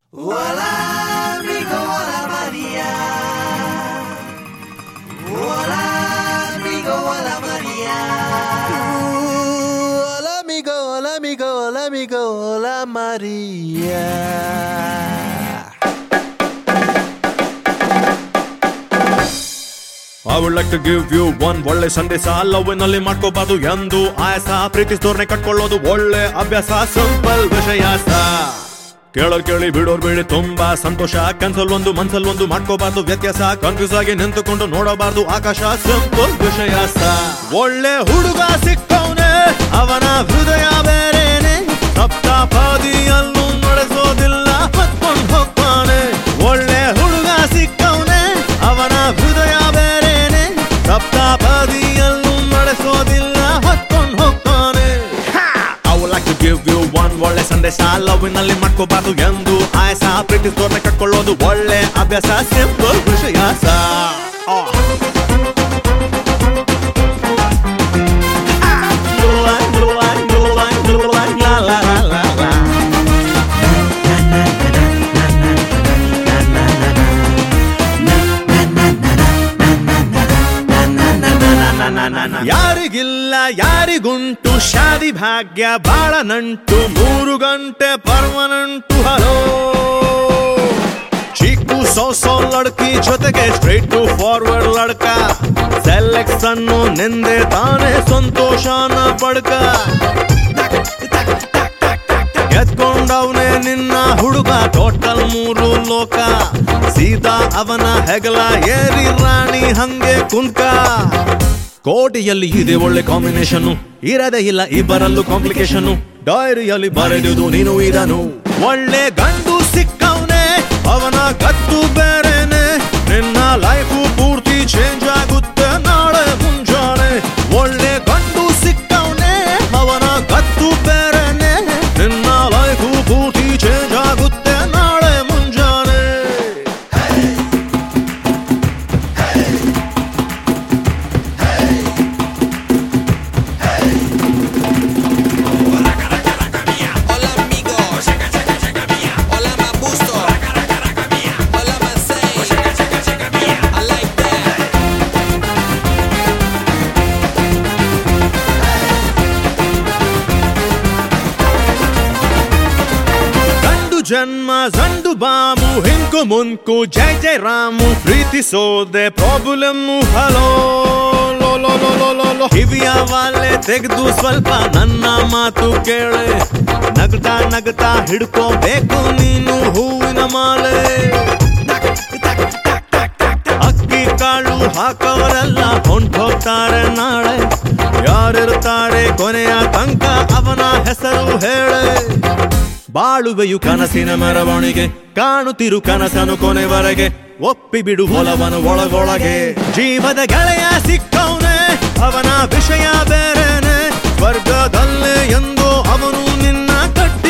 Hola, amigo, hola, María. Hola, amigo, hola, María. Hola amigo, hola amigo, hola amigo, hola Maria. I would like to give you one ಒಳ್ಳೆ ಸಂದೇಶ ಲವ್ನಲ್ಲಿ ಮಾಡ್ಕೋಬಾರ್ದು ಎಂದು ಆಯಾಸ ಪ್ರೀತಿಸಿದೋರ್ನೆ ಕಟ್ಕೊಳ್ಳೋದು ಒಳ್ಳೆ ಅಭ್ಯಾಸ simple ವಿಷಯ ಕೇಳೋರ್ ಕೇಳಿ ಬಿಡೋರ್ ಬಿಡಿ ತುಂಬಾ ಸಂತೋಷ ಕನ್ಸಲ್ ಒಂದು ಮನ್ಸಲ್ ಒಂದು ಮಾಡ್ಕೋಬಾರ್ದು ವ್ಯತ್ಯಾಸ ಕನ್ಫ್ಯೂಸ್ ಆಗಿ ನಿಂತುಕೊಂಡು ನೋಡಬಾರ್ದು ಆಕಾಶ ಸಿಂಪಲ್ ವಿಷಯ ಒಳ್ಳೆ ಹುಡುಗ ಸಿಕ್ಕವನೆ ಅವನ ಹೃದಯ ಬೇರೇನೆ ಸಪ್ತಾಪಾದಿಯಲ್ಲೂ ನಡೆಸೋದಿಲ್ಲ ಹೊತ್ಕೊಂಡ್ ಹೋಗ್ತಾನೆ ಒಳ್ಳೆ ಹುಡುಗ ಸಿಕ್ಕವನೆ ಅವನ ಹೃದಯ ಬೇರೇನೆ ಸಪ್ತಾಪದಿಯಲ್ಲೂ ನಡೆಸೋದಿಲ್ಲ ಹೊತ್ಕೊಂಡ್ ಹೋಗ್ತಾನೆ I would like to give you one ಒಳ್ಳೆ ಸಂದೇಶ ಲವ್ನಲ್ಲಿ ಮಾಡ್ಕೋಬಾರ್ದು ಎಂದು ಆಯಸ ಪ್ರೀತಿಸೋರ್ನ ಕಟ್ಕೊಳ್ಳೋದು ಒಳ್ಳೆ ಅಭ್ಯಾಸ ಸಿಂಪಲ್ ವಿಷಯ ಸಾ la la la la la ಯಾರಿಗಿಲ್ಲ ಯಾರಿಗುಂಟು ಶಾದಿ ಭಾಗ್ಯ ಬಾಳ ನಂಟು ಮೂರು ಗಂಟೆ ಪರ್ಮನೆಂಟು ಹಲೋ ಚೀಕು ಸೋ ಸೋ ಲಡ್ಕಿ ಜೊತೆಗೆ ಸ್ಟ್ರೈಟ್ ಟು ಫಾರ್ವರ್ಡ್ ಲಡ್ಕ ಸೆಲೆಕ್ಷನ್ ನಿಂದೆ ತಾನೇ ಸಂತೋಷನ ಬಡ್ಕ ಎತ್ಕೊಂಡವನೇ ನಿನ್ನ ಹುಡುಗ ಟೋಟಲ್ ಮೂರು ಲೋಕ ಸೀದಾ ಅವನ ಹೆಗಲ ಏರಿ ರಾಣಿ ಹಂಗೆ ಕುಂಕ ಕೋಟಿಯಲ್ಲಿ ಇದೆ ಒಳ್ಳೆ ಕಾಂಬಿನೇಷನ್ ಇರದೇ ಇಲ್ಲ ಇಬ್ಬರಲ್ಲೂ ಕಾಂಪ್ಲಿಕೇಶನ್ ಡೈರಿಯಲ್ಲಿ ಬರೆದುದು ನೀನು ಇದನು ಒಳ್ಳೆ ಗಂಡು ಸಿಕ್ಕವನೆ ಅವನ ಗತ್ತು ಬೇರೆನೆ ನಿನ್ನ ಲೈಫು ಪೂರ್ತಿ ಚೇಂಜ್ ಆಗುತ್ತೆ ನಾಳೆ ಮುಂಜಾನೆ ಒಳ್ಳೆ ಗಂಡು ಸಿಕ್ಕವನೆ ಅವನ ಗತ್ತು ಬೇರೆನೆ ನಿನ್ನ ಲೈಫು ಪೂರ್ತಿ ಚೇಂಜ್ ಆಗುತ್ತೆ ನಾಳೆ ಮುಂಜಾನೆ Hola, amigo. Hola, Mabusto. Hola, Masay. I like that. ಗಂಡು ಜನ್ಮ ಜಂಡು ಬಾಮು ಹಿಂಕು ಮುಂಕು ಜೈ ಜೈ ರಾಮು ಪ್ರೀತಿಸೋದೆ ಪ್ರಾಬ್ಲಮ್ ಹಲೋ ಲೋ ಲೋ ಲೋ ಲೋ ಲೋ ಲೋ ಕಿವಿಯ ವಾಲೆ ತೆಗೆದು ಸ್ವಲ್ಪ ನನ್ನ ಮಾತು ಕೇಳೆ ನಗತಾ ನಗತಾ ಹಿಡ್ಕೋಬೇಕು ನೀನು ಹೂವಿನ ಮಾಲೆ ಅಕ್ಕಿ ಕಾಳು ಹಾಕವರೆಲ್ಲ ಹೊಂಟೋಗ್ತಾರೆ ನಾಳೆ ಯಾರಿರ್ತಾರೆ ಕೊನೆಯ ತನಕ ಅವನ ಹೆಸರು ಹೇಳೆ ಬಾಳುವೆಯು ಕನಸಿನ ಮೆರವಣಿಗೆ ಕಾಣುತ್ತಿರು ಕನಸನು ಕೊನೆವರೆಗೆ ಒಪ್ಪಿ ಬಿಡು ಹೊಲವನು ಒಳಗೊಳಗೆ ಜೀವದ ಗೆಳೆಯ ಸಿಕ್ಕವನೆ ಅವನ ವಿಷಯ ಬೇರೆನೆ ಸ್ವರ್ಗದಲ್ಲೇ ಎಂದು ಅವನು ನಿನ್ನ ಕಟ್ಟಿ